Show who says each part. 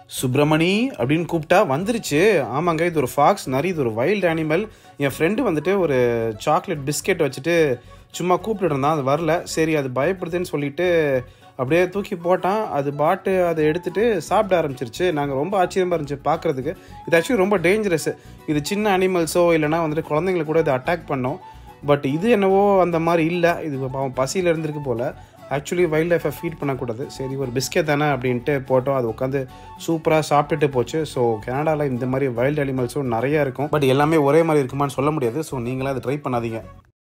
Speaker 1: சுப்பிரமணி அப்படின்னு கூப்பிட்டா வந்துருச்சு ஆமாங்க இது ஒரு ஃபாக்ஸ் நரி இது ஒரு வைல்ட் அனிமல் என் ஃப்ரெண்டு வந்துட்டு ஒரு சாக்லேட் பிஸ்கெட் வச்சுட்டு சும்மா கூப்பிட்டு இருந்தான் அது வரல சரி அது பயப்படுதுன்னு சொல்லிட்டு அப்படியே தூக்கி போட்டான் அது பாட்டு அதை எடுத்துட்டு சாப்பிட ஆரம்பிச்சிருச்சு நாங்கள் ரொம்ப ஆச்சரியமாக இருந்துச்சு பார்க்குறதுக்கு இது ஆக்சுவலி ரொம்ப டேஞ்சரஸ் இது சின்ன அனிமல்ஸோ இல்லைனா வந்துட்டு குழந்தைங்களை கூட இது அட்டாக் பண்ணோம் பட் இது என்னவோ அந்த மாதிரி இல்லை இது பாவம் பசியில் இருந்திருக்கு போல் ஆக்சுவலி வைல்ட் லைஃபை ஃபீட் பண்ணக்கூடாது சரி ஒரு பிஸ்கெட் தானே அப்படின்ட்டு போட்டோம் அது உட்காந்து சூப்பராக சாப்பிட்டுட்டு போச்சு ஸோ கனடாவில் இந்த மாதிரி வைல்ட் அனிமல்ஸும் நிறையா இருக்கும் பட் எல்லாமே ஒரே மாதிரி இருக்குமான்னு சொல்ல முடியாது ஸோ நீங்களே அதை ட்ரை பண்ணாதீங்க